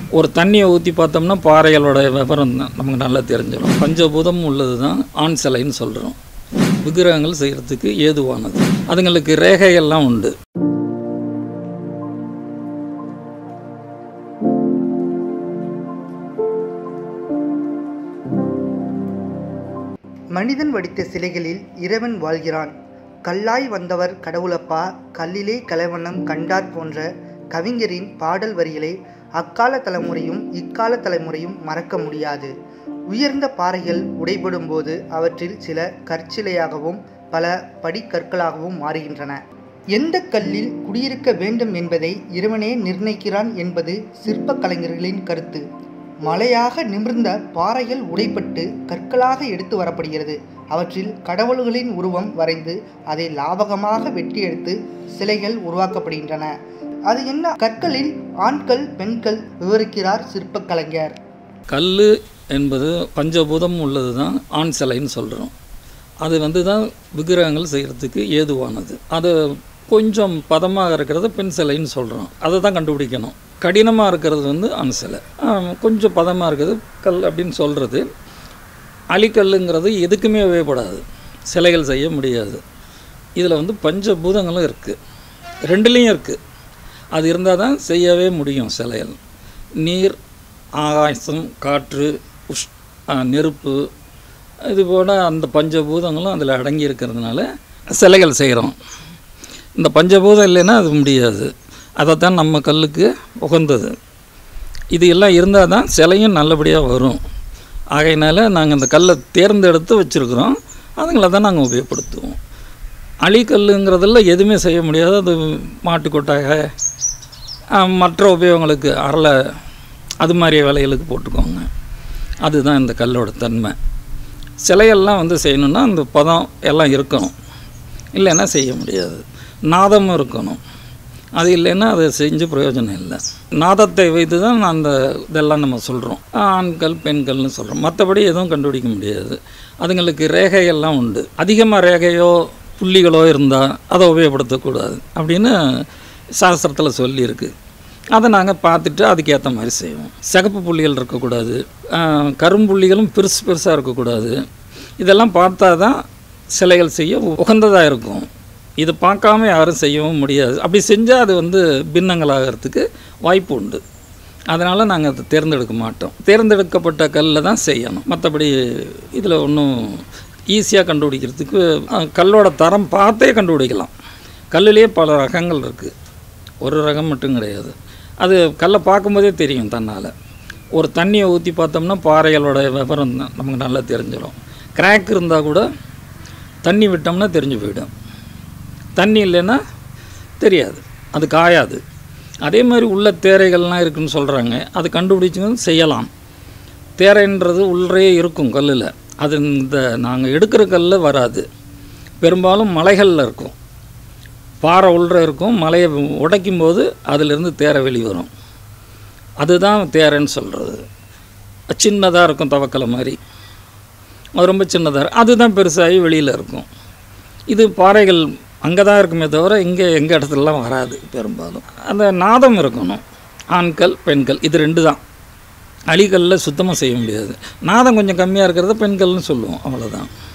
ஒரு தண்ணியை ஊற்றி பார்த்தோம்னா பாறைகளோட விவரம் தான் நமக்கு நல்லா தெரிஞ்சிடும் பஞ்சபூதம் உள்ளது தான் ஆண் சிலைன்னு சொல்கிறோம் விக்கிரகங்கள் செய்கிறதுக்கு ஏதுவானது அதுங்களுக்கு ரேகையெல்லாம் உண்டு மனிதன் வடித்த சிலைகளில் இறைவன் வாழ்கிறான் கல்லாய் வந்தவர் கடவுளப்பா கல்லிலே கலைவண்ணம் கண்டார் போன்ற கவிஞரின் பாடல் வரிகளை அக்கால தலைமுறையும் இக்கால தலைமுறையும் மறக்க முடியாது உயர்ந்த பாறைகள் உடைபடும் போது அவற்றில் சில கற்சிலையாகவும் பல படிக்கற்களாகவும் மாறுகின்றன எந்த கல்லில் குடியிருக்க வேண்டும் என்பதை இறைவனே நிர்ணயிக்கிறான் என்பது சிற்பக் கலைஞர்களின் கருத்து மலையாக நிமிர்ந்த பாறைகள் உடைப்பட்டு கற்களாக எடுத்து வரப்படுகிறது அவற்றில் கடவுள்களின் உருவம் வரைந்து அதை லாபகமாக வெட்டி எடுத்து சிலைகள் உருவாக்கப்படுகின்றன அது என்ன கற்களில் ஆண்கள் பெண்கள் விவரிக்கிறார் சிற்பக் கலைஞர் கல் என்பது பஞ்சபூதம் உள்ளது தான் ஆண் சிலைன்னு சொல்கிறோம் அது வந்து தான் விக்கிரகங்கள் செய்கிறதுக்கு ஏதுவானது அது கொஞ்சம் பதமாக இருக்கிறது பெண் சிலைன்னு சொல்கிறோம் அதை தான் கண்டுபிடிக்கணும் கடினமாக இருக்கிறது வந்து ஆண் சிலை ஆம், கொஞ்சம் பதமாக இருக்கிறது கல் அப்படின்னு சொல்கிறது அலிக்கல்லுங்கிறது எதுக்குமே உபயோகப்படாது சிலைகள் செய்ய முடியாது இதில் வந்து பஞ்சபூதங்களும் இருக்குது ரெண்டுலேயும் இருக்குது அது இருந்தால் தான் செய்யவே முடியும் சிலைகள் நீர் ஆகாசம் காற்று உஷ் ஆ, நெருப்பு இது போல அந்த பஞ்சபூதங்களும் அதில் அடங்கி இருக்கிறதுனால சிலைகள் செய்கிறோம் இந்த பஞ்சபூதம் இல்லைன்னா அது முடியாது அதைத்தான் நம்ம கல்லுக்கு உகந்தது இது எல்லாம் இருந்தால் தான் சிலையும் நல்லபடியாக வரும் ஆகையினால நாங்கள் அந்த கல்லை தேர்ந்தெடுத்து வச்சுருக்குறோம் அதுங்களை தான் நாங்கள் உபயோகப்படுத்துவோம் அழிக்கல்லுங்கிறதுல எதுவுமே செய்ய முடியாது அது மாட்டுக்கொட்டாக ஆஹ், மற்ற உபயோகங்களுக்கு அரளை அது மாதிரி வேலைகளுக்கு போட்டுக்கோங்க அதுதான் இந்த கல்லோட தன்மை சிலையெல்லாம் வந்து செய்யணுன்னா அந்த பதம் எல்லாம் இருக்கணும் இல்லைன்னா செய்ய முடியாது நாதமும் இருக்கணும் அது இல்லைன்னா அதை செஞ்சு பிரயோஜனம் இல்லை நாதத்தை வைத்து தான் அந்த இதெல்லாம் நம்ம சொல்கிறோம் ஆண்கள் பெண்கள்னு சொல்கிறோம் மற்றபடி எதுவும் கண்டுபிடிக்க முடியாது அதுங்களுக்கு ரேகையெல்லாம் உண்டு அதிகமாக ரேகையோ புள்ளிகளோ இருந்தால் அதை உபயோகப்படுத்தக்கூடாது அப்படின்னு சாஸ்திரத்தில் சொல்லியிருக்கு அதை நாங்கள் பார்த்துட்டு அதுக்கேற்ற மாதிரி செய்வோம் சிகப்பு புள்ளிகள் இருக்கக்கூடாது ஆஹ், கரும்புள்ளிகளும் பெருசு பெருசாக இருக்கக்கூடாது இதெல்லாம் பார்த்தா தான் சிலைகள் செய்ய உகந்ததாக இருக்கும் இது பார்க்காம யாரும் செய்யவும் முடியாது அப்படி செஞ்சால் அது வந்து பின்னங்களாகிறதுக்கு வாய்ப்பு உண்டு அதனால் நாங்கள் அதை தேர்ந்தெடுக்க மாட்டோம் தேர்ந்தெடுக்கப்பட்ட கல்லில் தான் செய்யணும் மற்றபடி இதில் ஒன்றும் ஈஸியாக கண்டுபிடிக்கிறதுக்கு அஹ், கல்லோட தரம் பார்த்தே கண்டுபிடிக்கலாம் கல்லுலேயே பல ரகங்கள் இருக்குது ஒரு ரகம் மட்டும் கிடையாது அது கல்லை பார்க்கும்போதே தெரியும் தன்னால் ஒரு தண்ணியை ஊற்றி பார்த்தோம்னா பாறைகளோட விவரம் தான் நமக்கு நல்லா தெரிஞ்சிடும் கிராக் இருந்தால் கூட தண்ணி விட்டோம்னா தெரிஞ்சு போயிடும் தண்ணி இல்லைன்னா தெரியாது அது காயாது அதே மாதிரி உள்ள தேரைகள்லாம் இருக்குன்னு சொல்கிறாங்க அது கண்டுபிடிச்சு செய்யலாம் தேரைன்றது உள்ளே இருக்கும் கல்லில் அது இந்த நாங்கள் எடுக்கிற கல்லில் வராது பெரும்பாலும் மலைகளில் இருக்கும் பாறை உள்ள இருக்கும் மலையை உடைக்கும் போது அதிலிருந்து தேரை வெளிவரும் அதுதான் தேரைன்னு சொல்கிறது சின்னதாக இருக்கும் தவக்கலை மாதிரி அது ரொம்ப சின்னதாக இருக்கும் அதுதான் பெருசாகி வெளியில் இருக்கும் இது பாறைகள் அங்கே தான் இருக்குமே தவிர இங்கே எங்கள் இடத்துலலாம் வராது பெரும்பாலும் அந்த நாதம் இருக்கணும் ஆண்கள் பெண்கள் இது ரெண்டு தான் அழிகளில் சுத்தமாக செய்ய முடியாது நாதம் கொஞ்சம் கம்மியாக இருக்கிறத பெண்கள்னு சொல்லுவோம் அவ்வளோதான்